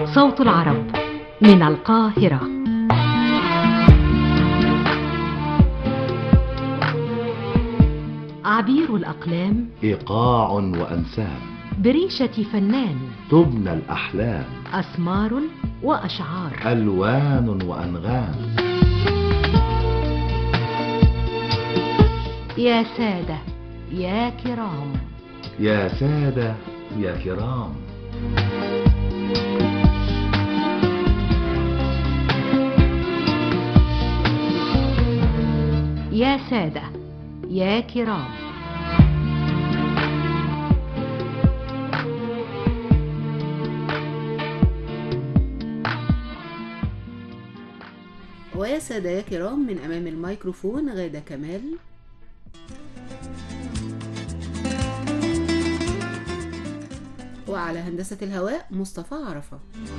صوت العرب من القاهرة عبير الأقلام إيقاع وأنساب بريشة فنان تبنى الأحلام أسمار وأشعار ألوان وأنغام يا سادة يا كرام يا سادة يا كرام يا سادة يا كرام ويا سادة يا كرام من أمام الميكروفون غادة كمال وعلى هندسة الهواء مصطفى عرفة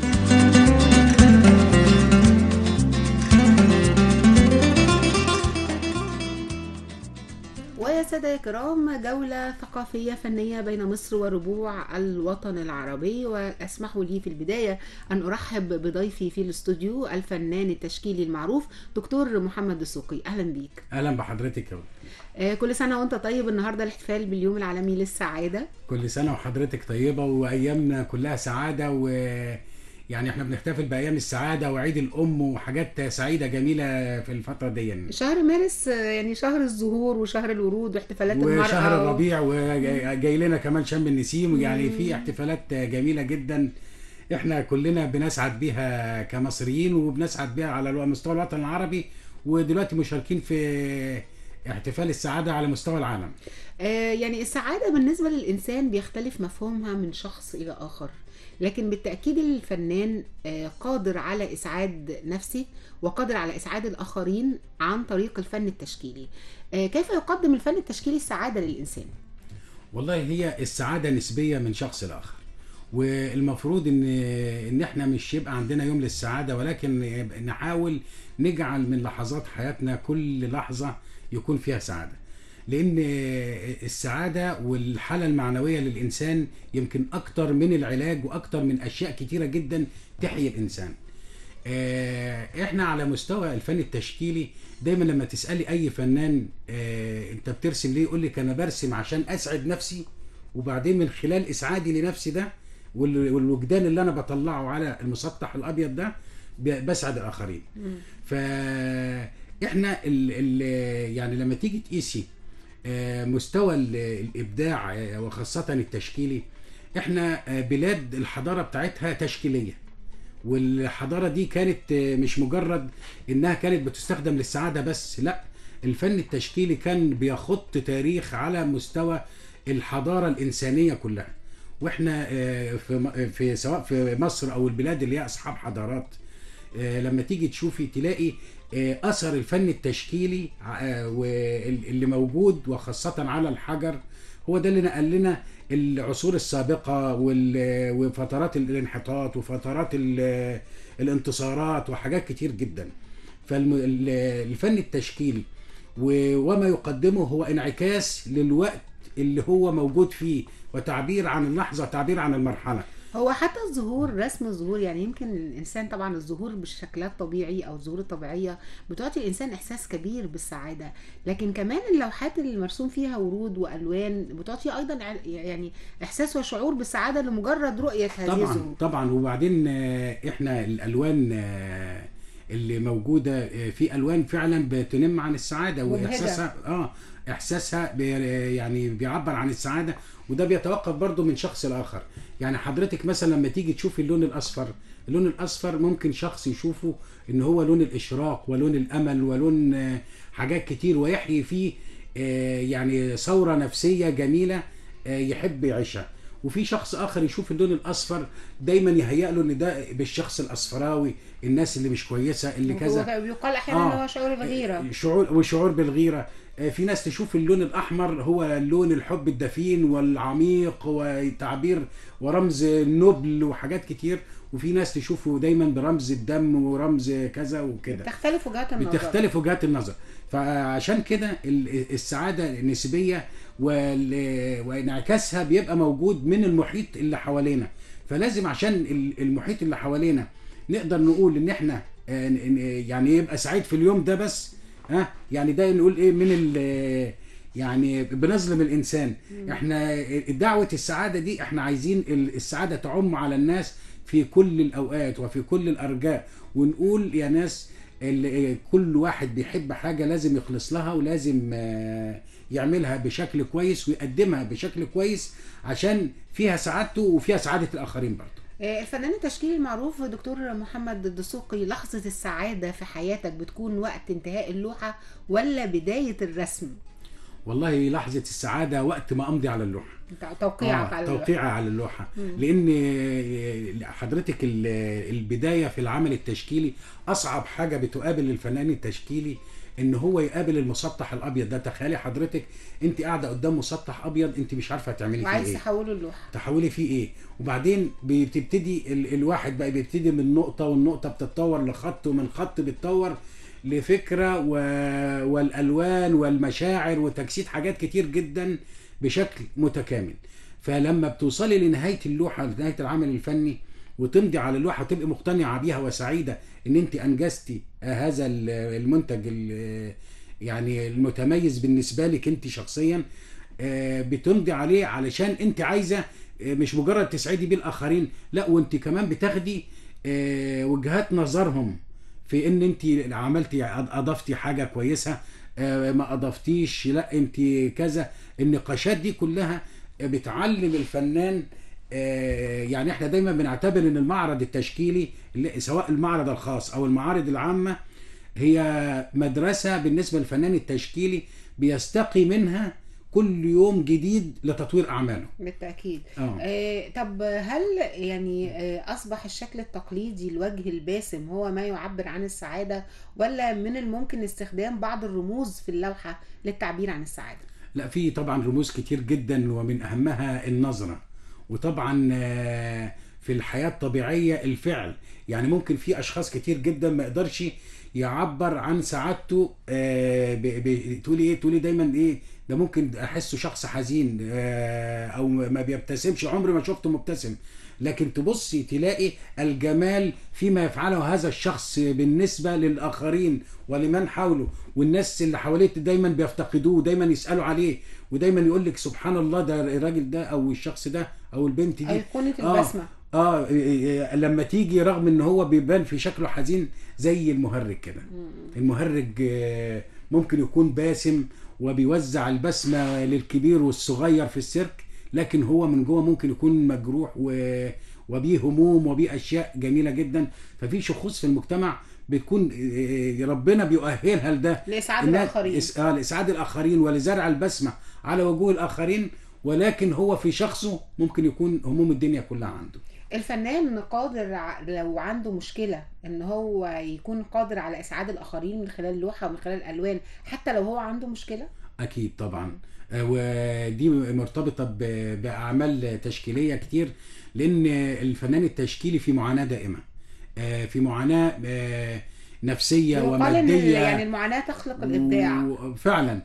ويا سادة يا كرام جولة ثقافية فنية بين مصر وربوع الوطن العربي واسمحوا لي في البداية أن أرحب بضيفي في الاستوديو الفنان التشكيلي المعروف دكتور محمد السوقي أهلا بيك اهلا بحضرتك يا ولد. آه، كل سنة وأنت طيب النهاردة الاحتفال باليوم العالمي للسعادة كل سنه وحضرتك طيبه وايامنا كلها سعاده و يعني احنا بنحتفل بايام السعاده وعيد الام وحاجات سعيده جميله في الفتره دي شهر مارس آه، يعني شهر الزهور وشهر الورود واحتفالات المرأة وشهر و- الربيع وجاي لنا كمان شم النسيم يعني في احتفالات جميله جدا احنا كلنا بنسعد بيها كمصريين وبنسعد بيها على مستوى الوطن العربي ودلوقتي مشاركين في احتفال السعاده على مستوى العالم آه، يعني السعادة بالنسبة للإنسان بيختلف مفهومها من شخص إلى آخر لكن بالتأكيد الفنان آه، قادر على إسعاد نفسه وقادر على إسعاد الآخرين عن طريق الفن التشكيلي آه، كيف يقدم الفن التشكيلي السعادة للإنسان؟ والله هي السعاده نسبيه من شخص لاخر والمفروض ان ان احنا مش يبقى عندنا يوم للسعاده ولكن يبقى نحاول نجعل من لحظات حياتنا كل لحظه يكون فيها سعاده لان السعاده والحاله المعنويه للانسان يمكن اكتر من العلاج واكتر من اشياء كتيره جدا تحيي الانسان آه، احنا على مستوى الفن التشكيلي دايما لما تسالي اي فنان آه، انت بترسم ليه يقول لك انا برسم عشان اسعد نفسي وبعدين من خلال اسعادي لنفسي ده وال- والوجدان اللي انا بطلعه على المسطح الابيض ده ب- بسعد الاخرين فاحنا ال ال يعني لما تيجي تقيسي آه، مستوى ال- الابداع آه، وخاصه التشكيلي احنا آه، بلاد الحضاره بتاعتها تشكيليه والحضاره دي كانت آه، مش مجرد انها كانت بتستخدم للسعاده بس لا الفن التشكيلي كان بيخط تاريخ على مستوى الحضاره الانسانيه كلها واحنا آه، في م- في سواء في مصر او البلاد اللي هي اصحاب حضارات آه، لما تيجي تشوفي تلاقي آه، اثر الفن التشكيلي آه، وال- اللي موجود وخاصه على الحجر هو ده اللي نقل لنا العصور السابقه وال- وفترات الانحطاط وفترات ال- الانتصارات وحاجات كتير جدا فالفن التشكيلي و- وما يقدمه هو انعكاس للوقت اللي هو موجود فيه وتعبير عن اللحظه تعبير عن المرحله هو حتى الظهور رسم الظهور يعني يمكن الانسان طبعا الظهور بالشكلات الطبيعي او الظهور الطبيعيه بتعطي الانسان احساس كبير بالسعاده لكن كمان اللوحات اللي مرسوم فيها ورود والوان بتعطي ايضا ع- يعني احساس وشعور بالسعاده لمجرد رؤيه هذه طبعا الظهور طبعا وبعدين آه، احنا الالوان آه، اللي موجوده آه، في الوان فعلا بتنم عن السعاده مبهجة. واحساسها اه احساسها بي يعني بيعبر عن السعاده وده بيتوقف برضو من شخص لاخر يعني حضرتك مثلا لما تيجي تشوفي اللون الاصفر اللون الاصفر ممكن شخص يشوفه ان هو لون الاشراق ولون الامل ولون آه، حاجات كتير ويحيي فيه آه، يعني ثوره نفسيه جميله آه، يحب يعيشها وفي شخص اخر يشوف اللون الاصفر دايما يهيأ له ان ده بالشخص الاصفراوي الناس اللي مش كويسه اللي كذا هو بيقال احيانا آه. هو شعور الغيره شعور وشعور بالغيره آه، في ناس تشوف اللون الاحمر هو لون الحب الدفين والعميق وتعبير ورمز النبل وحاجات كتير وفي ناس تشوفه دايما برمز الدم ورمز كذا وكده تختلف وجهات النظر بتختلف وجهات النظر فعشان كده ال- السعاده نسبيه وال- وانعكاسها بيبقى موجود من المحيط اللي حوالينا فلازم عشان ال- المحيط اللي حوالينا نقدر نقول ان احنا آه، ن- ن- يعني يبقى سعيد في اليوم ده بس ها يعني ده نقول ايه من ال يعني بنظلم الانسان احنا دعوه السعاده دي احنا عايزين ال- السعاده تعم على الناس في كل الاوقات وفي كل الارجاء ونقول يا ناس ال- كل واحد بيحب حاجه لازم يخلص لها ولازم آه، يعملها بشكل كويس ويقدمها بشكل كويس عشان فيها سعادته وفيها سعاده الاخرين برضه آه، الفنان التشكيلي المعروف دكتور محمد الدسوقي لحظة السعادة في حياتك بتكون وقت انتهاء اللوحة ولا بداية الرسم؟ والله لحظه السعاده وقت ما امضي على اللوحه انت توقيعك آه، على توقيعي على اللوحه مم. لان حضرتك ال- البدايه في العمل التشكيلي اصعب حاجه بتقابل الفنان التشكيلي ان هو يقابل المسطح الابيض ده تخيلي حضرتك انت قاعده قدام مسطح ابيض انت مش عارفه تعملي فيه وعايز ايه تحوله اللوحة تحولي فيه ايه وبعدين بتبتدي ال- الواحد بقى بيبتدي من نقطه والنقطه بتتطور لخط ومن خط بيتطور لفكره و... والالوان والمشاعر وتجسيد حاجات كتير جدا بشكل متكامل فلما بتوصلي لنهايه اللوحه لنهايه العمل الفني وتمضي على اللوحه وتبقي مقتنعه بيها وسعيده ان انت انجزتي هذا ال- المنتج ال- يعني المتميز بالنسبه لك انت شخصيا آه، بتمضي عليه علشان انت عايزه آه، مش مجرد تسعدي بيه الاخرين لا وانت كمان بتاخدي آه، وجهات نظرهم في ان انت عملتي اضفتي حاجه كويسه آه، ما اضفتيش لا انت كذا النقاشات دي كلها بتعلم الفنان آه، يعني احنا دايما بنعتبر ان المعرض التشكيلي اللي- سواء المعرض الخاص او المعارض العامه هي مدرسه بالنسبه للفنان التشكيلي بيستقي منها كل يوم جديد لتطوير اعماله بالتأكيد اه آه، طب هل يعني آه، أصبح الشكل التقليدي الوجه الباسم هو ما يعبر عن السعادة ولا من الممكن استخدام بعض الرموز في اللوحة للتعبير عن السعادة؟ لا في طبعا رموز كتير جدا ومن اهمها النظره وطبعا آه، في الحياه الطبيعيه الفعل يعني ممكن في اشخاص كتير جدا ما يقدرش يعبر عن سعادته آه، ب- ب- تقولي ايه تقولي دايما ايه ده ممكن احسه شخص حزين آه، او ما بيبتسمش عمري ما شفته مبتسم لكن تبصي تلاقي الجمال فيما يفعله هذا الشخص بالنسبة للآخرين ولمن حوله والناس اللي حواليه دايما بيفتقدوه دايما يسألوا عليه ودايما يقول لك سبحان الله ده الراجل ده أو الشخص ده أو البنت دي أيقونة آه. البسمة اه إيه إيه لما تيجي رغم ان هو بيبان في شكله حزين زي المهرج كده المهرج آه، ممكن يكون باسم وبيوزع البسمة للكبير والصغير في السيرك لكن هو من جوه ممكن يكون مجروح و... وبيه هموم وبيه اشياء جميله جدا ففي شخوص في المجتمع بتكون آه، ربنا بيؤهلها لده لإسعاد إنها- الآخرين إس- آه، لاسعاد الاخرين ولزرع البسمه على وجوه الاخرين ولكن هو في شخصه ممكن يكون هموم الدنيا كلها عنده الفنان قادر ع- لو عنده مشكلة ان هو يكون قادر على اسعاد الاخرين من خلال اللوحة ومن خلال الالوان حتى لو هو عنده مشكلة اكيد طبعا آه، ودي مرتبطه ب- باعمال تشكيليه كتير لان الفنان التشكيلي في معاناه دائمه آه، في معاناه آه، نفسيه يقال ان وماديه يعني المعاناة تخلق الابداع و- فعلا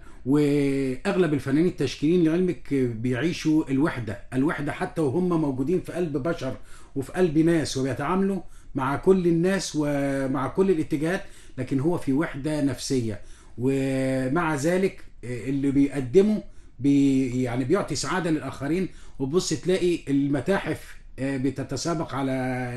واغلب الفنانين التشكيليين لعلمك بيعيشوا الوحده الوحده حتى وهم موجودين في قلب بشر وفي قلب ناس وبيتعاملوا مع كل الناس ومع كل الاتجاهات لكن هو في وحده نفسيه ومع ذلك اللي بيقدمه بي يعني بيعطي سعاده للاخرين وبص تلاقي المتاحف بتتسابق على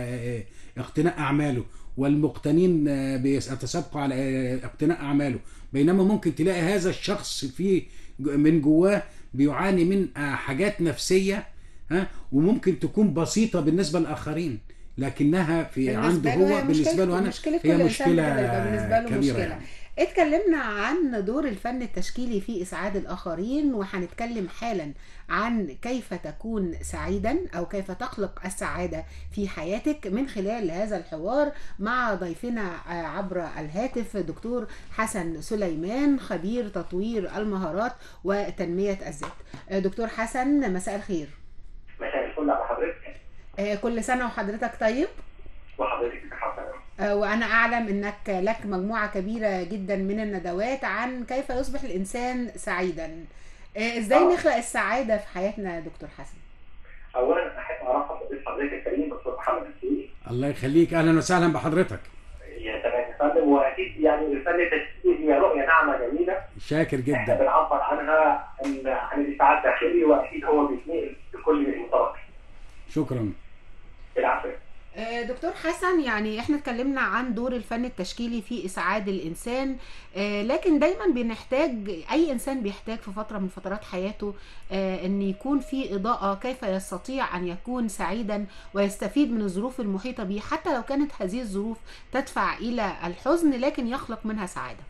اقتناء اعماله والمقتنين بيتسابقوا على اقتناء اعماله بينما ممكن تلاقي هذا الشخص في من جواه بيعاني من حاجات نفسيه ها وممكن تكون بسيطه بالنسبه للاخرين لكنها في بالنسبة عنده له هي هو بالنسبه مشكلة- له انا مشكلة هي كل إنسان مشكله كده يبقى بالنسبة له كبيره مشكلة. يعني. اتكلمنا عن دور الفن التشكيلي في اسعاد الاخرين وهنتكلم حالا عن كيف تكون سعيدا او كيف تخلق السعاده في حياتك من خلال هذا الحوار مع ضيفنا عبر الهاتف دكتور حسن سليمان خبير تطوير المهارات وتنميه الذات. دكتور حسن مساء الخير. مساء الفل على حضرتك آه، كل سنه وحضرتك طيب. وحضرتك حسنا آه، وأنا أعلم أنك لك مجموعة كبيرة جدا من الندوات عن كيف يصبح الإنسان سعيدا آه، إزاي آه. نخلق السعادة في حياتنا يا دكتور حسن؟ اولا احب ارحب بضيف حضرتك الكريم دكتور محمد السيدي الله يخليك اهلا وسهلا بحضرتك يا تمام يا فندم واكيد يعني الفن التشكيلي هي رؤيه ناعمه جميله شاكر احنا جدا بنعبر عنها عن عن الاسعاد الداخلي واكيد هو بيتنقل لكل المنطقه شكرا العفو آه، دكتور حسن يعني احنا اتكلمنا عن دور الفن التشكيلي في اسعاد الانسان آه، لكن دايما بنحتاج اي انسان بيحتاج في فتره من فترات حياته آه، ان يكون في اضاءه كيف يستطيع ان يكون سعيدا ويستفيد من الظروف المحيطه به حتى لو كانت هذه الظروف تدفع الى الحزن لكن يخلق منها سعاده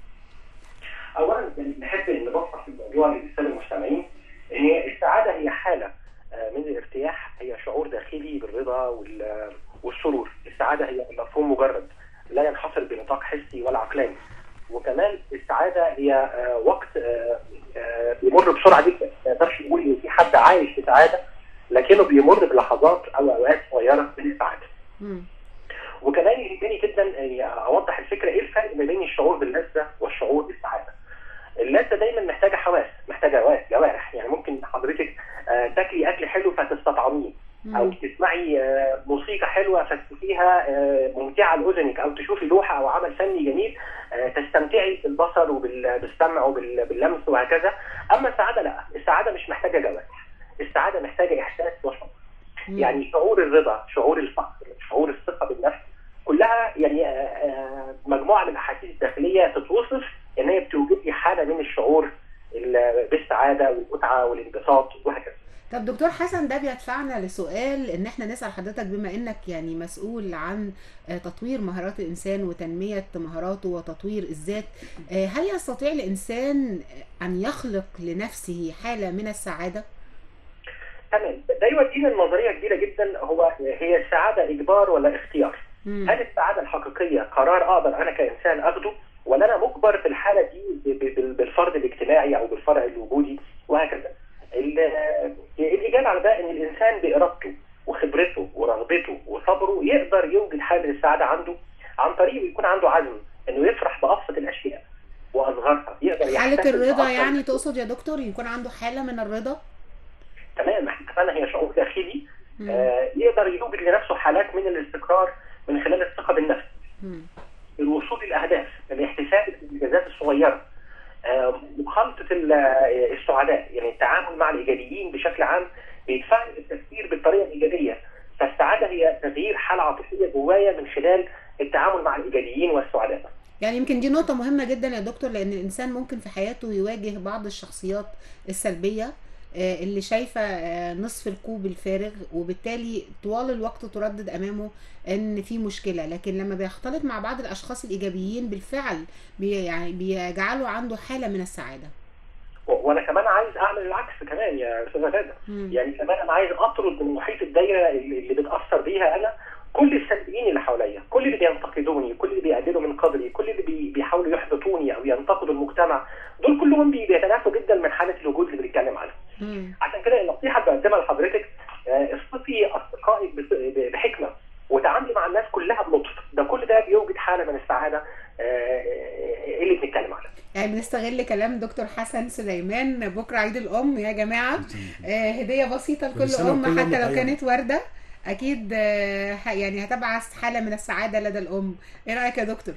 اولا نحب ان نبسط الموضوع للساده المستمعين ان هي السعاده هي حاله آه، من الارتياح هي شعور داخلي بالرضا وال- والسرور السعاده هي مفهوم مجرد لا ينحصر بنطاق حسي ولا عقلاني وكمان السعاده هي آه، وقت آه، آه، بيمر بسرعه جدا ما نقدرش نقول ان في حد عايش في سعاده لكنه بيمر بلحظات او اوقات صغيره من السعاده مم. وكمان يهمني جدا يعني اوضح الفكره ايه الفرق ما بين الشعور باللذه والشعور بالسعاده. اللذه دايما محتاجه حواس، محتاجه جوا- جوارح، يعني ممكن حضرتك آه، تاكلي اكل حلو فتستطعميه، او مم. تسمعي آه، موسيقى حلوه فتشوفيها آه، ممتعه لاذنك، او تشوفي لوحه او عمل فني جميل آه، تستمتعي بالبصر وبالسمع وباللمس وهكذا، اما السعاده لا، السعاده مش محتاجه جوارح. السعاده محتاجه احساس وشعور. مم. يعني شعور الرضا شعور الفخر شعور الثقه بالنفس كلها يعني آه، آه، مجموعه من الاحاسيس الداخليه تتوصف ان هي بتوجد لي حاله من الشعور ال- بالسعاده والمتعه والانبساط وهكذا طب دكتور حسن ده بيدفعنا لسؤال ان احنا نسأل حضرتك بما انك يعني مسؤول عن آه، تطوير مهارات الانسان وتنمية مهاراته وتطوير الذات آه، هل يستطيع الانسان ان يخلق لنفسه حالة من السعادة؟ تمام ده يودينا لنظريه كبيره جدا هو هي السعاده اجبار ولا اختيار مم. هل السعاده الحقيقيه قرار اقدر انا كانسان اخده ولا انا مجبر في الحاله دي ب- ب- بالفرد الاجتماعي او بالفرع الوجودي وهكذا ال- الاجابه على ده ان الانسان بارادته وخبرته ورغبته وصبره يقدر يوجد حاله السعاده عنده عن طريق يكون عنده عزم انه يفرح بابسط الاشياء واصغرها يقدر حالة يحتفل الرضا بأبسط يعني الأشياء. تقصد يا دكتور يكون عنده حالة من الرضا؟ تمام احنا اتفقنا هي شعور داخلي مم. آه يقدر يوجد لنفسه حالات من الاستقرار من خلال الثقه بالنفس مم. الوصول للاهداف الاحتفال بالانجازات الصغيره آه، مخالطه ال- آه، السعداء يعني التعامل مع الايجابيين بشكل عام بيدفعني للتفكير بالطريقه الايجابيه فالسعاده هي تغيير حاله عاطفيه جوايا من خلال التعامل مع الايجابيين والسعداء يعني يمكن دي نقطة مهمة جدا يا دكتور لأن الإنسان ممكن في حياته يواجه بعض الشخصيات السلبية آه، اللي شايفة آه، نصف الكوب الفارغ وبالتالي طوال الوقت تردد أمامه إن في مشكلة لكن لما بيختلط مع بعض الأشخاص الإيجابيين بالفعل بي يعني بيجعلوا عنده حالة من السعادة و- وانا كمان عايز اعمل العكس كمان يا استاذه غاده مم. يعني كمان انا عايز اطرد من محيط الدايره اللي اللي بتاثر بيها انا كل السلبيين اللي حواليا كل اللي بينتقدوني كل اللي بيقللوا من قدري كل اللي بي- بيحاولوا يحبطوني او ينتقدوا المجتمع دول كلهم بي- بيتنافوا جدا من حاله الوجود اللي بنتكلم عنها مم. عشان كده النصيحه اللي بقدمها لحضرتك آه، اصطفي اصدقائك بس- ب- بحكمه وتعاملي مع الناس كلها بلطف ده كل ده بيوجد حاله من السعاده آه، آه، اللي بنتكلم عنها يعني بنستغل كلام دكتور حسن سليمان بكرة عيد الأم يا جماعة آه، هدية بسيطة كل لكل سنة أم وكل أم حتى لو طيبة. كانت وردة أكيد آه، ه- يعني هتبعث حالة من السعادة لدى الأم إيه رأيك يا دكتور؟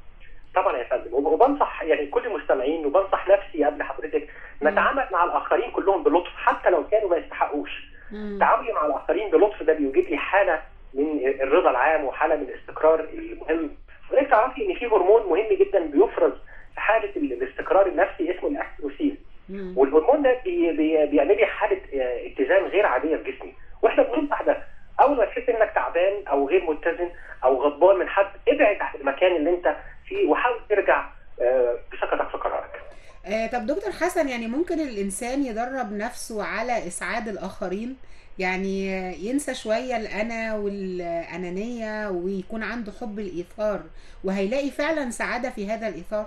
طبعا يا فندم وب- وبنصح يعني كل المستمعين وبنصح نفسي قبل حضرتك نتعامل مع الاخرين كلهم بلطف حتى لو كانوا ما يستحقوش مم. تعاملي مع الاخرين بلطف ده بيوجد لي حاله من الرضا العام وحاله من الاستقرار المهم حضرتك تعرفي ان في هرمون مهم جدا بيفرز في حاله ال- الاستقرار النفسي اسمه الاكسيتوسين مم. والهرمون ده بي بي بيعمل لي حاله آه، اتزان غير عاديه في جسمي واحنا بننصح ده اول ما تحس انك تعبان او غير متزن او غضبان من حد ابعد عن المكان اللي انت فيه وحاول ترجع آه، بثقتك في قرارك آه، طب دكتور حسن يعني ممكن الإنسان يدرب نفسه على إسعاد الآخرين يعني آه، ينسى شوية الأنا والأنانية ويكون عنده حب الإيثار وهيلاقي فعلا سعادة في هذا الإيثار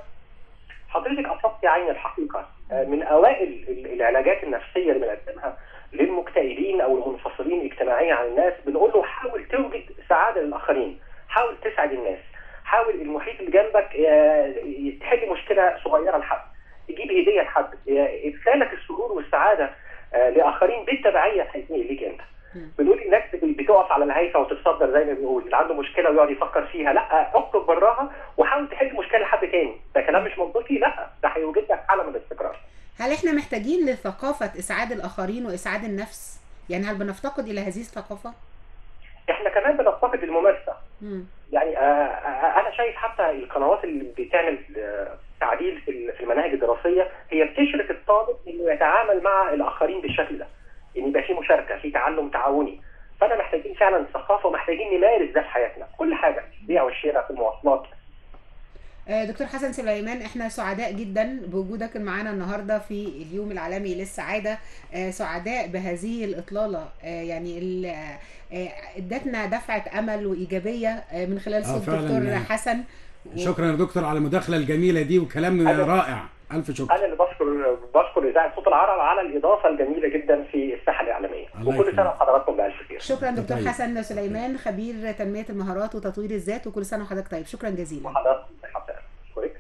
حضرتك اصبت عين الحقيقه آه، من اوائل ال- العلاجات النفسيه اللي بنقدمها للمكتئبين او المنفصلين اجتماعيا عن الناس بنقول له حاول توجد سعاده للاخرين حاول تسعد الناس حاول المحيط اللي جنبك آه، تحل مشكله صغيره لحد تجيب هديه لحد آه، ادخالك السرور والسعاده آه، لاخرين بالتبعيه هيتنقل ليك انت مم. بنقول الناس بتقف على الهيفا وتتصدر زي ما بنقول اللي عنده مشكله ويقعد يفكر فيها لا اخرج براها وحاول تحل مشكله لحد تاني ده كلام مش منطقي لا ده هيوجد لك حاله من الاستقرار هل احنا محتاجين لثقافة إسعاد الآخرين وإسعاد النفس؟ يعني هل بنفتقد إلى هذه الثقافة؟ احنا كمان بنفتقد الممارسه مم. يعني آه، آه، انا شايف حتى القنوات اللي بتعمل آه، تعديل في ال- في المناهج الدراسيه هي بتشرك الطالب انه يتعامل مع الاخرين بالشكل ده ان يبقى في مشاركه في تعلم تعاوني فانا محتاجين فعلا ثقافه ومحتاجين نمارس ده في حياتنا في كل حاجه في البيع والشراء في المواصلات آه، دكتور حسن سليمان احنا سعداء جدا بوجودك معانا النهارده في اليوم العالمي للسعاده آه، سعداء بهذه الاطلاله آه، يعني ال- آه، آه، ادتنا دفعه امل وايجابيه آه، من خلال آه، صوت فعلاً. دكتور حسن و- شكرا يا دكتور على المداخله الجميله دي وكلام أنا- رائع الف شكر انا اللي بشكر بشكر اذاعه صوت العرب على الاضافه الجميله جدا في الساحه الاعلاميه الله وكل سنه يكرمك. وحضراتكم بالف خير شكرا دكتور طيب. حسن سليمان خبير تنميه المهارات وتطوير الذات وكل سنه وحضرتك طيب شكرا جزيلا وحضراتكم بصحه وسلامه اشكرك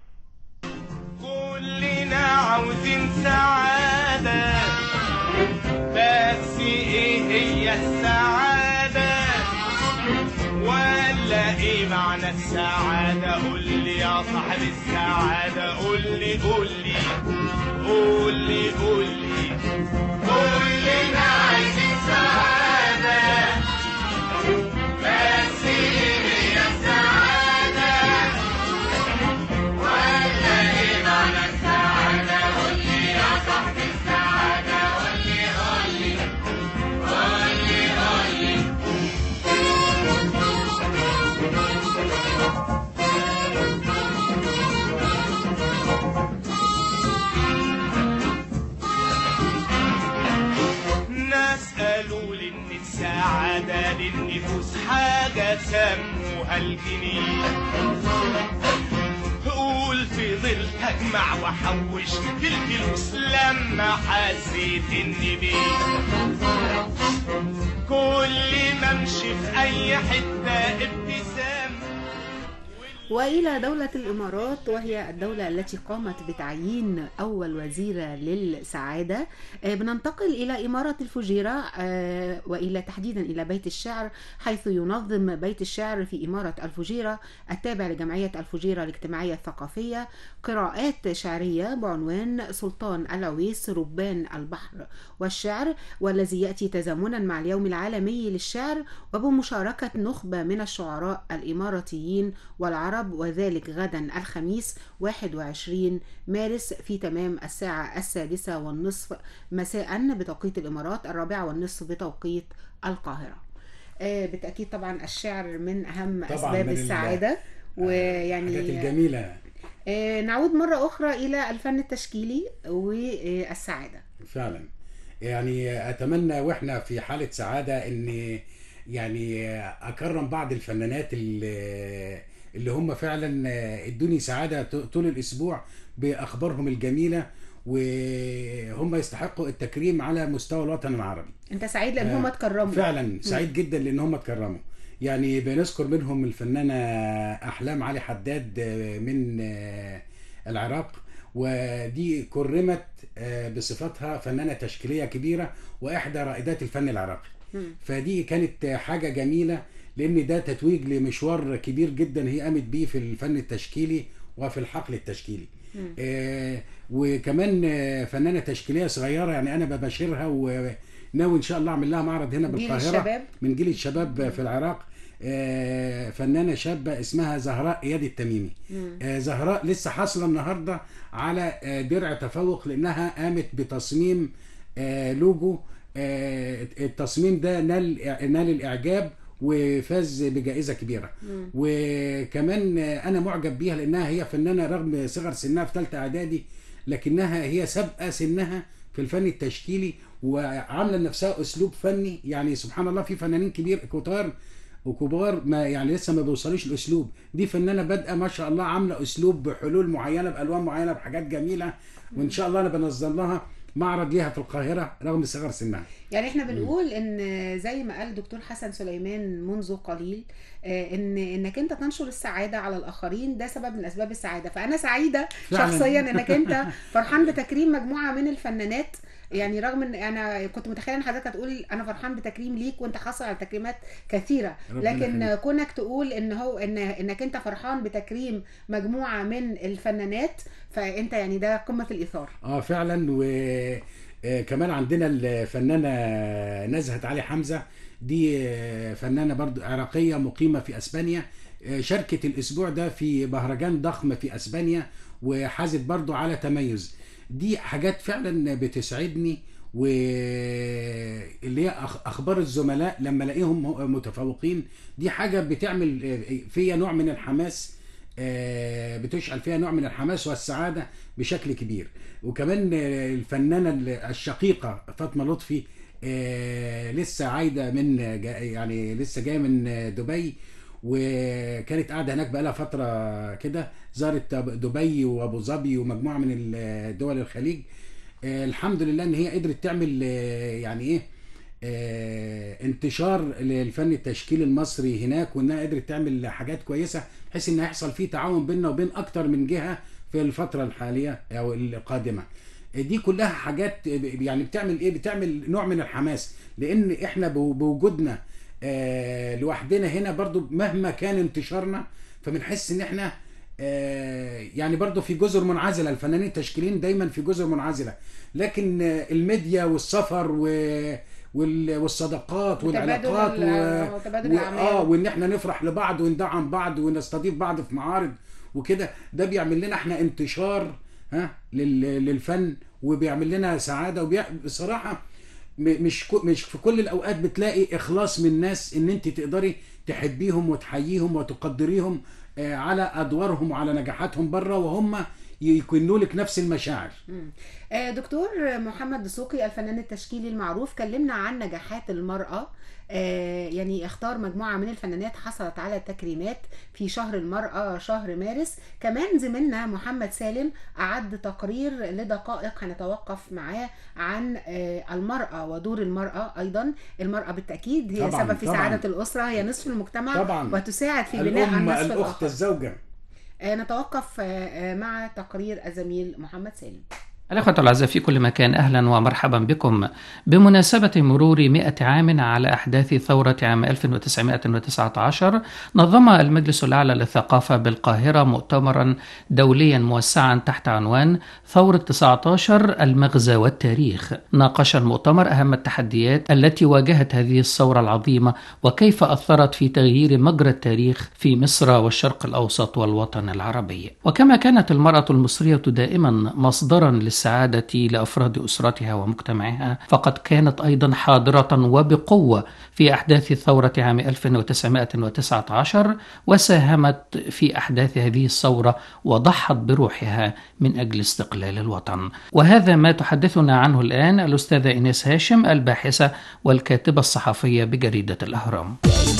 كلنا عاوزين سعادة بس ايه هي السعادة ولا ايه معنى السعادة قول لي يا صاحب السعادة قول لي قول لي قول لي قول لي كلنا عايزين سعادة بس ايه هي السعادة ولا ايه معنى السعادة قول لي يا صاحبي السعادة قول لي قول لي قول لي قول لي ناس قالوا لي ان السعادة للنفوس حاجة سموها الجنيه قول في ظل اجمع واحوش في الفلوس لما حسيت اني بيه كل ما امشي في اي حتة ابتسام والى دوله الامارات وهي الدوله التي قامت بتعيين اول وزيره للسعاده آه، بننتقل الى اماره الفجيره آه، والى تحديدا الى بيت الشعر حيث ينظم بيت الشعر في اماره الفجيره التابع لجمعيه الفجيره الاجتماعيه الثقافيه قراءات شعريه بعنوان سلطان العويس ربان البحر والشعر والذي ياتي تزامنا مع اليوم العالمي للشعر وبمشاركه نخبه من الشعراء الاماراتيين والعرب وذلك غدا الخميس 21 مارس في تمام الساعة السادسة والنصف مساء بتوقيت الإمارات الرابعة والنصف بتوقيت القاهرة آه، بالتأكيد طبعا الشعر من أهم طبعاً أسباب من ال- السعادة الحاجات ويعني الجميله آه، نعود مرة أخرى إلى الفن التشكيلي والسعادة فعلا يعني اتمنى واحنا في حاله سعاده ان يعني اكرم بعض الفنانات اللي اللي هم فعلا ادوني سعاده طول الاسبوع باخبارهم الجميله وهم يستحقوا التكريم على مستوى الوطن العربي أنت سعيد لأن آه، هم اتكرموا فعلا سعيد جدا لان هم اتكرموا يعني بنذكر منهم الفنانه احلام علي حداد آه، من آه، العراق ودي كرمت آه، بصفتها فنانه تشكيليه كبيره واحدى رائدات الفن العراقي مم. فدي كانت حاجه جميله لان ده تتويج لمشوار كبير جدا هي قامت بيه في الفن التشكيلي وفي الحقل التشكيلي مم. آه، وكمان آه، فنانه تشكيليه صغيره يعني انا بباشرها وناوي ان شاء الله اعمل لها معرض هنا جيل بالقاهره الشباب من جيل الشباب في العراق آه، فنانه شابه اسمها زهراء اياد التميمي مم. آه، زهراء لسه حاصله النهارده على آه، درع تفوق لانها قامت بتصميم آه، لوجو آه، التصميم ده نال نال الاعجاب وفاز بجائزه كبيره مم. وكمان آه، انا معجب بيها لانها هي فنانه رغم صغر سنها في ثالثه اعدادي لكنها هي سابقه سنها في الفن التشكيلي وعامله لنفسها اسلوب فني يعني سبحان الله في فنانين كبير كتار وكبار ما يعني لسه ما بيوصلوش الاسلوب دي فنانه بادئه ما شاء الله عامله اسلوب بحلول معينه بالوان معينه بحاجات جميله وان شاء الله انا بنظم لها معرض ليها في القاهره رغم صغر سنها يعني احنا بنقول ان زي ما قال دكتور حسن سليمان منذ قليل آه، ان انك انت تنشر السعاده على الاخرين ده سبب من اسباب السعاده فانا سعيده فعلاً. شخصيا انك انت فرحان بتكريم مجموعه من الفنانات يعني رغم ان انا كنت متخيله ان حضرتك هتقول انا فرحان بتكريم ليك وانت حاصل على تكريمات كثيره ربنا لكن يخليك. كونك تقول ان هو ان انك انت فرحان بتكريم مجموعه من الفنانات فانت يعني ده قمه الاثار اه فعلا وكمان عندنا الفنانه نزهت علي حمزه دي آه، فنانه برضو عراقيه مقيمه في اسبانيا آه، شاركت الاسبوع ده في مهرجان ضخم في اسبانيا وحازت برضو على تميز دي حاجات فعلا بتسعدني واللي هي أخ- اخبار الزملاء لما الاقيهم متفوقين دي حاجه بتعمل آه، فيا نوع من الحماس آه، بتشعل فيها نوع من الحماس والسعاده بشكل كبير وكمان آه، الفنانه الشقيقه فاطمه لطفي آه، لسه عايده من جا- يعني لسه جايه من آه، دبي وكانت قاعده هناك بقالها فتره كده زارت دبي وابو ظبي ومجموعه من ال- دول الخليج آه، الحمد لله ان هي قدرت تعمل آه، يعني ايه آه، انتشار للفن التشكيلي المصري هناك وانها قدرت تعمل حاجات كويسه بحيث ان يحصل فيه تعاون بيننا وبين اكتر من جهه في الفتره الحاليه او القادمه دي كلها حاجات يعني بتعمل ايه بتعمل نوع من الحماس لان احنا بو- بوجودنا آه، لوحدنا هنا برضو مهما كان انتشارنا فبنحس ان احنا آه، يعني برضو في جزر منعزله الفنانين التشكيليين دايما في جزر منعزله لكن آه، الميديا والسفر و وال- والصداقات وتبادل والعلاقات ال- وتبادل و... الأعمال. اه وان احنا نفرح لبعض وندعم بعض ونستضيف بعض في معارض وكده ده بيعمل لنا احنا انتشار ها لل... للفن وبيعمل لنا سعاده وبصراحه مش كو- مش في كل الاوقات بتلاقي اخلاص من الناس ان انت تقدري تحبيهم وتحييهم وتقدريهم آه، على ادوارهم وعلى نجاحاتهم بره وهم يكونوا لك نفس المشاعر مم. آه، دكتور محمد دسوقي الفنان التشكيلي المعروف كلمنا عن نجاحات المرأة آه، يعني اختار مجموعة من الفنانات حصلت على تكريمات في شهر المرأة شهر مارس كمان زميلنا محمد سالم أعد تقرير لدقائق هنتوقف معاه عن آه، المرأة ودور المرأة أيضا المرأة بالتأكيد هي طبعاً، سبب في طبعاً. سعادة الأسرة هي نصف المجتمع طبعاً. وتساعد في بناء الام النصف الاخت الآخر الزوجه آه، نتوقف آه، آه، مع تقرير الزميل محمد سالم الأخوة الأعزاء في كل مكان أهلا ومرحبا بكم بمناسبة مرور 100 عام على أحداث ثورة عام 1919 نظم المجلس الأعلى للثقافة بالقاهرة مؤتمرا دوليا موسعا تحت عنوان ثورة 19 المغزى والتاريخ ناقش المؤتمر أهم التحديات التي واجهت هذه الثورة العظيمة وكيف أثرت في تغيير مجرى التاريخ في مصر والشرق الأوسط والوطن العربي وكما كانت المرأة المصرية دائما مصدرا للسعادة لأفراد أسرتها ومجتمعها فقد كانت أيضا حاضرة وبقوة في أحداث ثورة عام 1919 وساهمت في أحداث هذه الثورة وضحت بروحها من أجل استقلال الوطن وهذا ما تحدثنا عنه الآن الأستاذة إنيس هاشم الباحثة والكاتبة الصحفية بجريدة الأهرام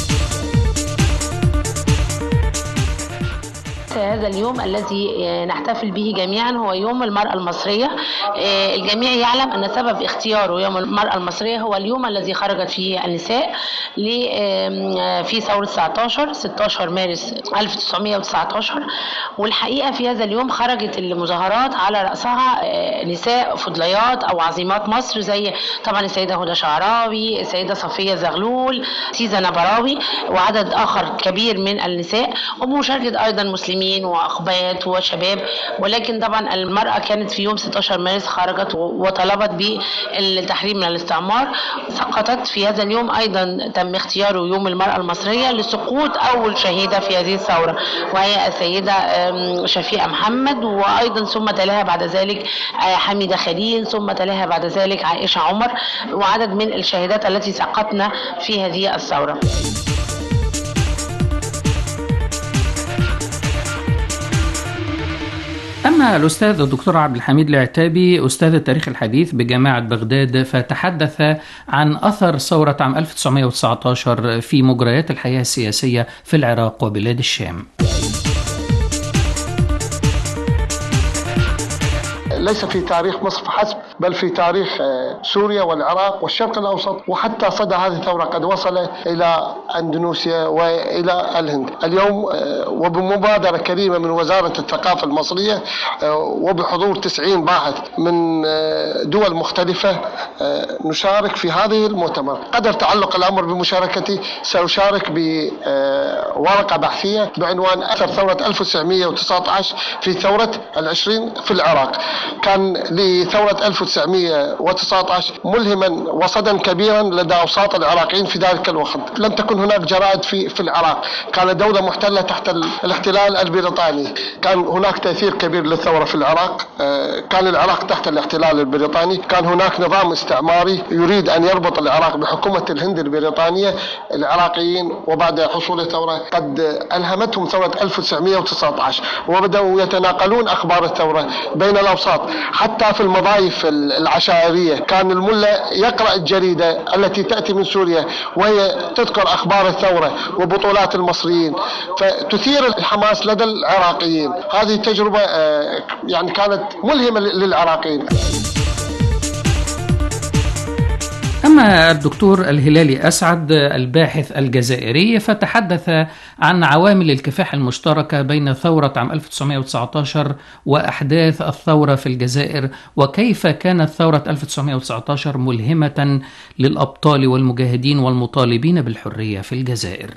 هذا اليوم الذي نحتفل به جميعا هو يوم المرأة المصرية آه، الجميع يعلم أن سبب اختياره يوم المرأة المصرية هو اليوم الذي خرجت فيه النساء ل- آم، في ثورة 19 16 مارس 1919 والحقيقة في هذا اليوم خرجت المظاهرات على رأسها آه، نساء فضليات أو عظيمات مصر زي طبعا السيدة هدى شعراوي السيدة صفية زغلول سيزا نبراوي وعدد آخر كبير من النساء وبمشاركة أيضا مسلمين وأخوات وشباب ولكن طبعا المرأة كانت في يوم 16 مارس خرجت وطلبت بالتحرير من الاستعمار سقطت في هذا اليوم أيضا تم اختياره يوم المرأة المصرية لسقوط أول شهيدة في هذه الثورة وهي السيدة آم، شفيقة محمد وأيضا ثم تلاها بعد ذلك آه، حميدة خليل ثم تلاها بعد ذلك عائشة عمر وعدد من الشهيدات التي سقطن في هذه الثورة أما الأستاذ الدكتور عبد الحميد العتابي أستاذ التاريخ الحديث بجامعة بغداد فتحدث عن أثر ثورة عام 1919 في مجريات الحياة السياسية في العراق وبلاد الشام ليس في تاريخ مصر فحسب بل في تاريخ آه، سوريا والعراق والشرق الأوسط وحتى صدى هذه الثورة قد وصل إلى أندونيسيا وإلى الهند اليوم آه، وبمبادرة كريمة من وزارة الثقافة المصرية آه، وبحضور 90 باحث من آه، دول مختلفة آه، نشارك في هذه المؤتمر قدر تعلق الأمر بمشاركتي سأشارك بورقة بحثية بعنوان أثر ثورة 1919 في ثورة العشرين في العراق كان لثورة 1919 ملهما وصدا كبيرا لدى أوساط العراقيين في ذلك الوقت لم تكن هناك جرائد في, في العراق كانت دولة محتلة تحت ال- الاحتلال البريطاني كان هناك تأثير كبير للثورة في العراق آه، كان العراق تحت الاحتلال البريطاني كان هناك نظام استعماري يريد أن يربط العراق بحكومة الهند البريطانية العراقيين وبعد حصول الثورة قد ألهمتهم ثورة 1919 وبدأوا يتناقلون أخبار الثورة بين الأوساط حتى في المضايف ال- العشائرية كان الملا يقرأ الجريدة التي تأتي من سوريا وهي تذكر أخبار الثورة وبطولات المصريين فتثير الحماس لدى العراقيين هذه تجربة آه، يعني كانت ملهمة للعراقيين أما الدكتور الهلالي أسعد الباحث الجزائري فتحدث عن عوامل الكفاح المشتركة بين ثورة عام 1919 وأحداث الثورة في الجزائر وكيف كانت ثورة 1919 ملهمة للأبطال والمجاهدين والمطالبين بالحرية في الجزائر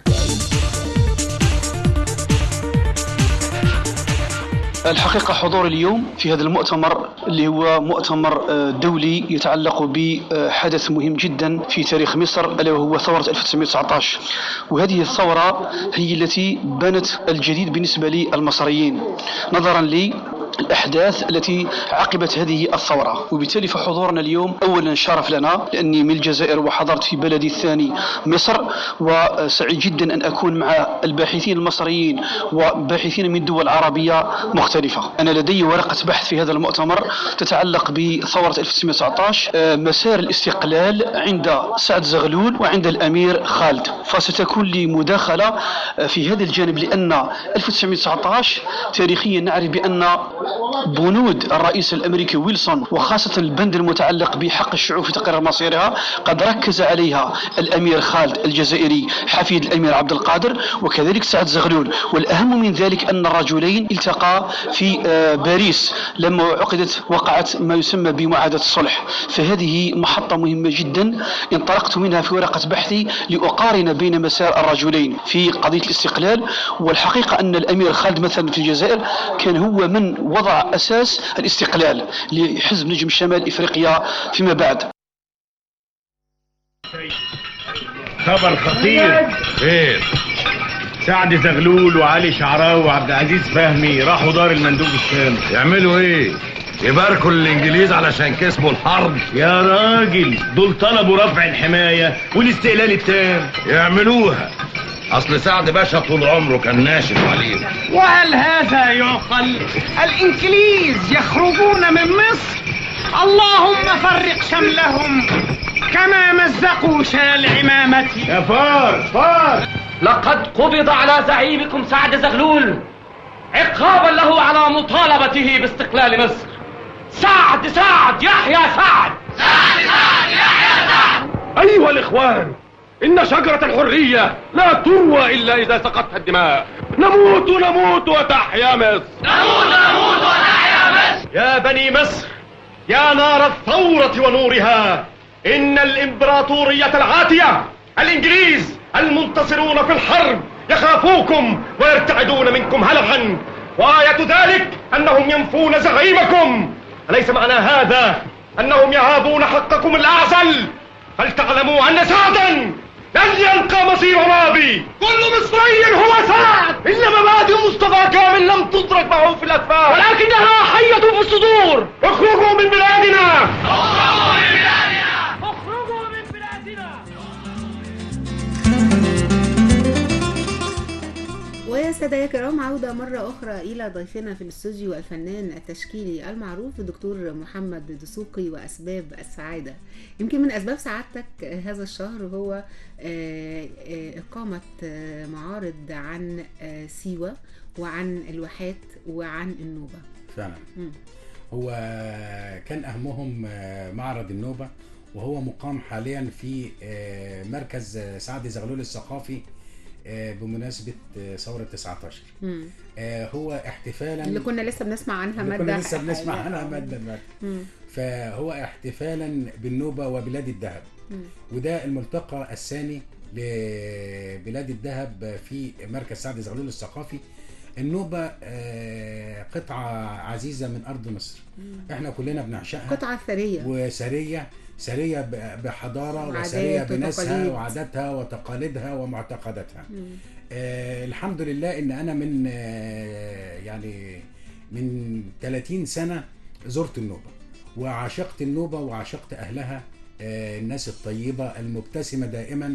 الحقيقة حضور اليوم في هذا المؤتمر اللي هو مؤتمر آه، دولي يتعلق بحدث مهم جدا في تاريخ مصر ألا وهو ثورة 1919 وهذه الثورة هي التي بنت الجديد بالنسبة للمصريين نظرا لي الأحداث التي عقبت هذه الثورة وبالتالي فحضورنا اليوم أولا شرف لنا لأني من الجزائر وحضرت في بلدي الثاني مصر وسعيد جدا أن أكون مع الباحثين المصريين وباحثين من دول عربية مختلفة أنا لدي ورقة بحث في هذا المؤتمر تتعلق بثورة 1919 آه، مسار الاستقلال عند سعد زغلول وعند الأمير خالد فستكون لي مداخلة آه، في هذا الجانب لأن 1919 تاريخيا نعرف بأن بنود الرئيس الامريكي ويلسون وخاصه البند المتعلق بحق الشعوب في تقرير مصيرها قد ركز عليها الامير خالد الجزائري حفيد الامير عبد القادر وكذلك سعد زغلول والاهم من ذلك ان الرجلين التقى في آه، باريس لما عقدت وقعت ما يسمى بمعاهده الصلح فهذه محطه مهمه جدا انطلقت منها في ورقه بحثي لاقارن بين مسار الرجلين في قضيه الاستقلال والحقيقه ان الامير خالد مثلا في الجزائر كان هو من وضع اساس الاستقلال لحزب نجم شمال افريقيا فيما بعد خبر خطير خير سعد زغلول وعلي شعراوي وعبد العزيز فهمي راحوا دار المندوب الشامي يعملوا ايه؟ يباركوا للانجليز علشان كسبوا الحرب يا راجل دول طلبوا رفع الحماية والاستقلال التام يعملوها اصل سعد باشا طول عمره كان ناشف عليهم وهل هذا يعقل الانجليز يخرجون من مصر اللهم فرق شملهم كما مزقوا شال عمامتي يا فار فار لقد قبض على زعيمكم سعد زغلول عقابا له على مطالبته باستقلال مصر سعد سعد يحيى سعد سعد سعد يحيى سعد أيها الإخوان إن شجرة الحرية لا تروى إلا إذا سقطت الدماء نموت نموت وتحيا مصر نموت نموت وتحيا مصر يا بني مصر يا نار الثورة ونورها إن الإمبراطورية العاتية الإنجليز المنتصرون في الحرب يخافوكم ويرتعدون منكم هلعا وآية ذلك أنهم ينفون زعيمكم أليس معنى هذا أنهم يهابون حقكم الأعزل فلتعلموا أن سعدا لن يلقى مصير رابي كل مصري هو سعد إن مبادئ مصطفى كامل لم تدرك معه في الأسفار ولكنها حية في الصدور اخرجوا من بلادنا اخرجوا من بلادنا اخرجوا من بلادنا ويا سادة الكرام عودة مرة أخرى إلى ضيفنا في الاستوديو الفنان التشكيلي المعروف الدكتور محمد دسوقي وأسباب السعادة يمكن من أسباب سعادتك هذا الشهر هو آه، آه، إقامة آه، معارض عن آه، سيوة وعن الواحات وعن النوبة فعلا مم. هو كان اهمهم آه، معرض النوبه وهو مقام حاليا في آه، مركز آه، سعد زغلول الثقافي آه، بمناسبه آه، ثوره 19 مم. آه، هو احتفالا اللي كنا لسه بنسمع عنها اللي ماده كنا لسه بنسمع حقيقية. عنها ماده دلوقتي مم. فهو احتفالا بالنوبه وبلاد الذهب مم. وده الملتقى الثاني لبلاد الذهب في مركز سعد زغلول الثقافي النوبة آه، قطعة عزيزة من أرض مصر احنا كلنا بنعشقها قطعه ثريه وسرية سرية ب- بحضارة وعادات وسرية بناسها وتقاليد. وعاداتها وتقاليدها ومعتقداتها مم. آه الحمد لله ان انا من آه يعني من 30 سنه زرت النوبه وعاشقت النوبه وعاشقت اهلها آه الناس الطيبه المبتسمه دائما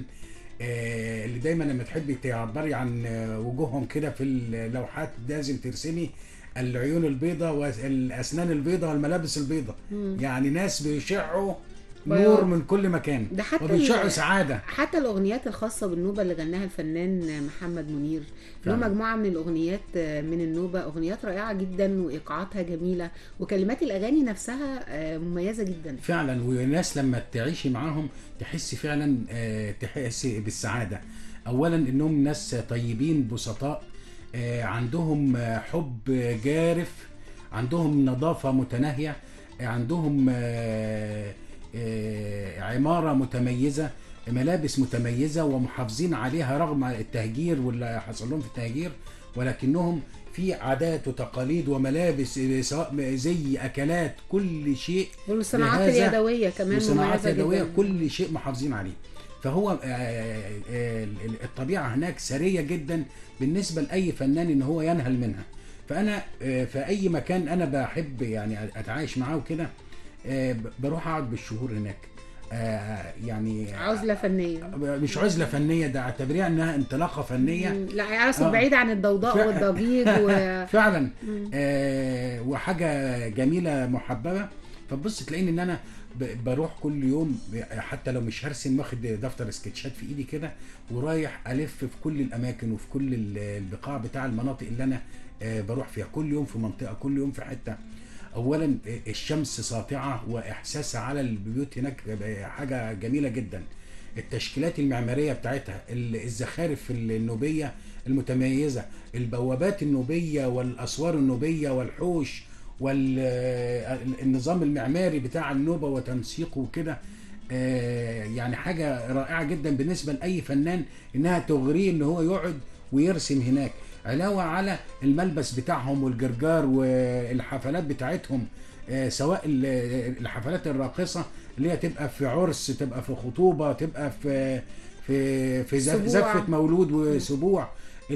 آه اللي دايما لما تحبي تعبري عن آه، وجوههم كده في اللوحات لازم ترسمي العيون البيضاء والاسنان البيضاء والملابس البيضاء مم. يعني ناس بيشعوا بياض. نور من كل مكان ده حتى وبيشعوا ال- سعاده حتى الاغنيات الخاصه بالنوبه اللي غناها الفنان محمد منير له فعلا. مجموعه من الاغنيات من النوبه اغنيات رائعه جدا وايقاعاتها جميله وكلمات الاغاني نفسها آه، مميزه جدا فعلا وناس لما تعيشي معاهم تحسي فعلا آه، تحسي بالسعاده اولا انهم ناس طيبين بسطاء آه، عندهم آه، حب جارف عندهم نظافه متناهيه آه، عندهم آه، آه، عماره متميزه ملابس متميزه ومحافظين عليها رغم التهجير واللي حصل لهم في التهجير ولكنهم في عادات وتقاليد وملابس آه، سواء زي اكلات كل شيء والصناعات لهذا اليدويه كمان وصناعات مميزه يدويه جدا كل شيء محافظين عليه فهو آه، آه، آه، الطبيعه هناك سريه جدا بالنسبه لاي فنان ان هو ينهل منها فانا آه، في اي مكان انا بحب يعني اتعايش معاه وكده آه، بروح اقعد بالشهور هناك آه، يعني عزله فنيه مش عزله فنيه ده اعتبريها انها انطلاقه فنيه مم. لا عايزه آه. بعيد عن الضوضاء فع- والضجيج و... فعلا مم. آه وحاجه جميله محببه فتبص تلاقيني ان انا ب- بروح كل يوم ب- حتى لو مش هرسم واخد دفتر سكتشات في ايدي كده ورايح الف في كل الاماكن وفي كل ال- البقاع بتاع المناطق اللي انا آه بروح فيها كل يوم في منطقه كل يوم في حته اولا آه، الشمس ساطعه واحساسها على البيوت هناك حاجه جميله جدا التشكيلات المعماريه بتاعتها ال- الزخارف النوبيه المتميزه البوابات النوبيه والاسوار النوبيه والحوش والنظام المعماري بتاع النوبه وتنسيقه وكده آه، يعني حاجه رائعه جدا بالنسبه لاي فنان انها تغريه ان هو يقعد ويرسم هناك علاوه على الملبس بتاعهم والجرجار والحفلات بتاعتهم آه، سواء ال- الحفلات الراقصه اللي هي تبقى في عرس تبقى في خطوبه تبقى في في في زف- سبوع. زفه مولود وسبوع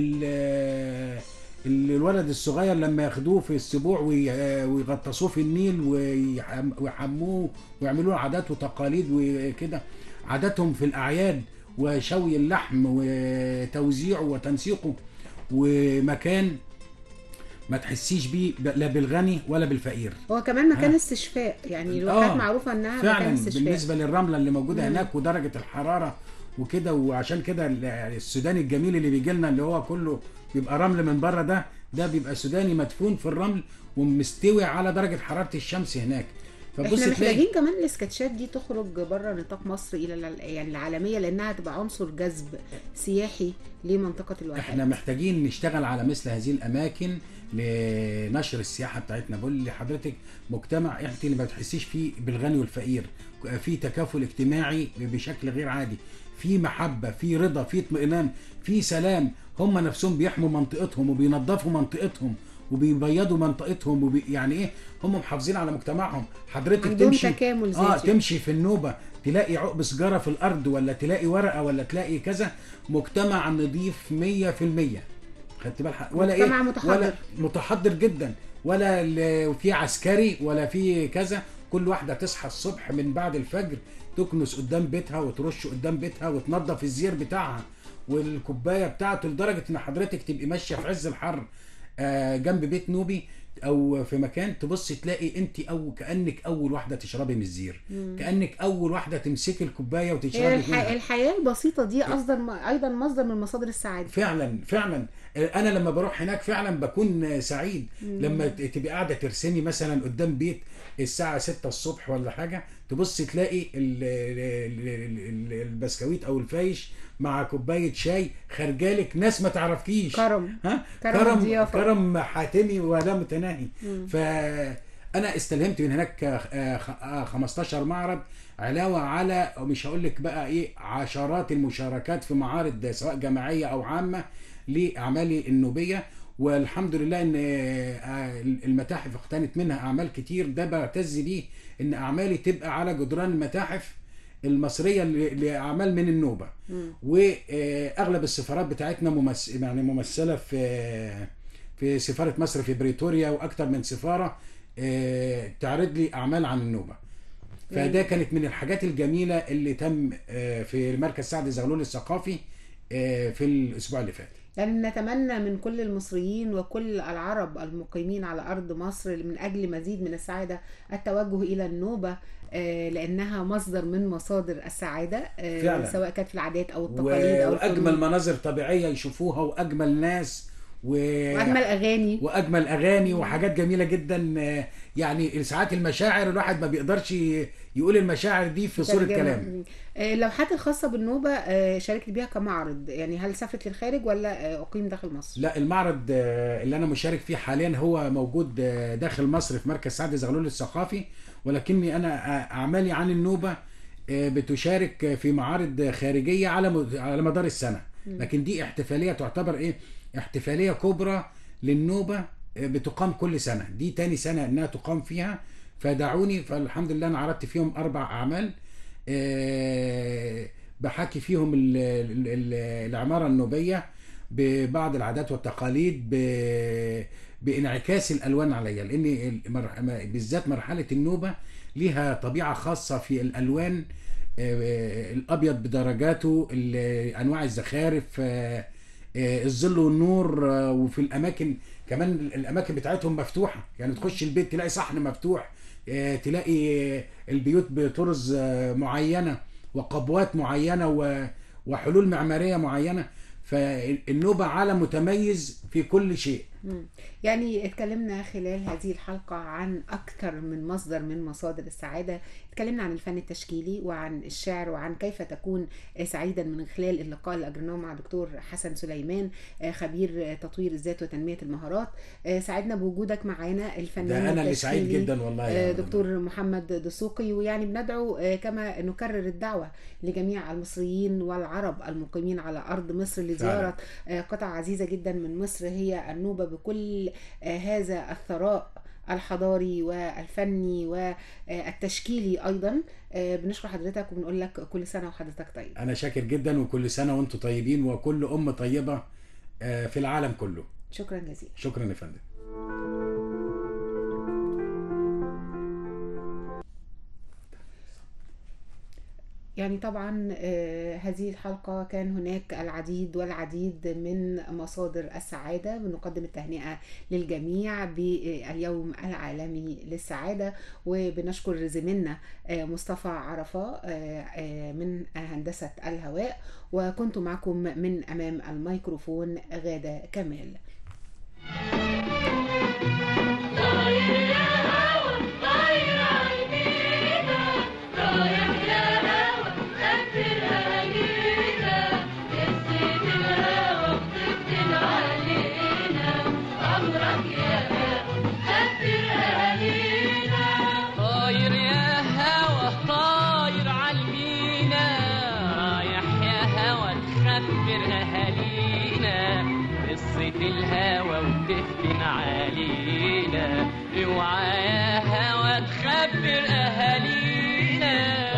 ال- ال- الولد الصغير لما ياخدوه في السبوع وي- ويغطسوه في النيل ويحم- ويحموه ويعملوا له عادات وتقاليد وكده عاداتهم في الاعياد وشوي اللحم وتوزيعه وتنسيقه ومكان ما تحسيش بيه ب- لا بالغني ولا بالفقير هو كمان مكان ها. استشفاء يعني الواحات آه، معروفه انها مكان فعلا استشفاء بالنسبه للرمله اللي موجوده مم. هناك ودرجه الحراره وكده وعشان كده ال- السوداني الجميل اللي بيجي لنا اللي هو كله بيبقى رمل من بره ده ده بيبقى سوداني مدفون في الرمل ومستوي على درجه حراره الشمس هناك فبص احنا تلاقي محتاجين كمان السكتشات دي تخرج بره نطاق مصر الى الع- يعني العالميه لانها تبقى عنصر جذب سياحي لمنطقه الواحات احنا محتاجين نشتغل على مثل هذه الاماكن لنشر السياحه بتاعتنا بقول لحضرتك مجتمع انت اللي ما بتحسيش فيه بالغني والفقير في تكافل اجتماعي بشكل غير عادي في محبه في رضا في اطمئنان في سلام هم نفسهم بيحموا منطقتهم وبينظفوا منطقتهم وبيبيضوا منطقتهم وبي يعني ايه هم محافظين على مجتمعهم حضرتك عندهم تمشي تكامل اه ذاتي. تمشي في النوبه تلاقي عقب سجاره في الارض ولا تلاقي ورقه ولا تلاقي كذا مجتمع نظيف 100% خدت بالك ولا ايه مجتمع متحضر. ولا متحضر جدا ولا ال- في عسكري ولا في كذا كل واحده تصحى الصبح من بعد الفجر تكنس قدام بيتها وترش قدام بيتها وتنظف الزير بتاعها والكوبايه بتاعته لدرجه ان حضرتك تبقي ماشيه في عز الحر آه، جنب بيت نوبي او في مكان تبص تلاقي انت او كانك اول واحده تشربي من الزير مم. كانك اول واحده تمسكي الكوبايه هي وتشربي الح... منها الحياه البسيطه دي اصلا ايضا مصدر من مصادر السعاده فعلا فعلا انا لما بروح هناك فعلا بكون سعيد مم. لما ت- تبقى قاعده ترسمي مثلا قدام بيت الساعه 6 الصبح ولا حاجه تبص تلاقي ال- ال- ال- ال- البسكويت او الفايش مع كوبايه شاي خارجالك ناس ما تعرفكيش كرم ها كرم كرم ضيافة. كرم حاتمي ولا متناهي مم. فانا استلهمت من هناك آه، خ- آه، 15 معرض علاوه على مش هقول لك بقى ايه عشرات المشاركات في معارض سواء جماعيه او عامه لاعمالي النوبيه والحمد لله ان آه، المتاحف اقتنت منها اعمال كتير ده بعتز بيه ان اعمالي تبقى على جدران المتاحف المصريه ل- لاعمال من النوبه مم. واغلب السفارات بتاعتنا ممس... يعني ممثله في في سفاره مصر في بريتوريا واكثر من سفاره آه، تعرض لي اعمال عن النوبه فده كانت من الحاجات الجميله اللي تم آه، في مركز سعد زغلول الثقافي آه، في الاسبوع اللي فات يعني نتمنى من كل المصريين وكل العرب المقيمين على أرض مصر من أجل مزيد من السعادة التوجه إلى النوبة آه، لأنها مصدر من مصادر السعادة آه، فعلا. سواء كانت في العادات أو و... التقاليد أو واجمل الفنون مناظر طبيعيه يشوفوها واجمل ناس و... وأجمل أغاني واجمل اغاني وحاجات جميله جدا آه، يعني ساعات المشاعر الواحد ما بيقدرش ي- يقول المشاعر دي في صوره ترجمة. كلام آه، اللوحات الخاصة بالنوبة آه، شاركت بيها كمعرض يعني هل سافرت للخارج ولا آه، أقيم داخل مصر؟ لا المعرض آه، اللي انا مشارك فيه حاليا هو موجود آه، داخل مصر في مركز سعد زغلول الثقافي ولكني انا آه، اعمالي عن النوبه آه، بتشارك آه، في معارض خارجيه على مد- على مدار السنه مم. لكن دي احتفاليه تعتبر ايه احتفاليه كبرى للنوبه آه، بتقام كل سنه دي تاني سنه انها تقام فيها فدعوني فالحمد لله انا عرضت فيهم اربع اعمال آه، بحكي فيهم ال- ال- ال- العماره النوبيه ببعض العادات والتقاليد ب- بانعكاس الالوان عليها لان المر- بالذات مرحله النوبه ليها طبيعه خاصه في الالوان آه، الابيض بدرجاته ال- انواع الزخارف آه، آه، الظل والنور آه، وفي الاماكن كمان الاماكن بتاعتهم مفتوحه يعني تخش البيت تلاقي صحن مفتوح آه، تلاقي آه، البيوت بطرز آه، معينه وقبوات معينه و- وحلول معماريه معينه فالنوبه عالم متميز في كل شيء مم. يعني اتكلمنا خلال هذه الحلقة عن أكثر من مصدر من مصادر السعادة اتكلمنا عن الفن التشكيلي وعن الشعر وعن كيف تكون سعيدا من خلال اللقاء اللي أجرناه مع دكتور حسن سليمان آه، خبير تطوير الذات وتنمية المهارات آه، سعدنا بوجودك معانا الفنان ده أنا اللي سعيد التشكيلي، جدا والله آه، يا دكتور محمد دسوقي ويعني بندعو آه، كما نكرر الدعوة لجميع المصريين والعرب المقيمين على أرض مصر لزيارة آه، قطعة عزيزة جدا من مصر هي النوبة بكل آه، هذا الثراء الحضاري والفني والتشكيلي أيضا آه، بنشكر حضرتك وبنقول لك كل سنة وحضرتك طيب انا شاكر جدا وكل سنه وانتم طيبين وكل ام طيبه آه، في العالم كله شكرا جزيلا شكرا يا فندم يعني طبعا آه، هذه الحلقة كان هناك العديد والعديد من مصادر السعادة بنقدم التهنئة للجميع باليوم العالمي للسعادة وبنشكر زميلنا آه، مصطفى عرفة آه، آه، من هندسة الهواء وكنت معكم من أمام الميكروفون غادة كمال طاير يا هوا طاير عالمينا رايح يا هوا تخبر اهالينا قصة الهوا وتفتن علينا اوعى يا هوا تخبر اهالينا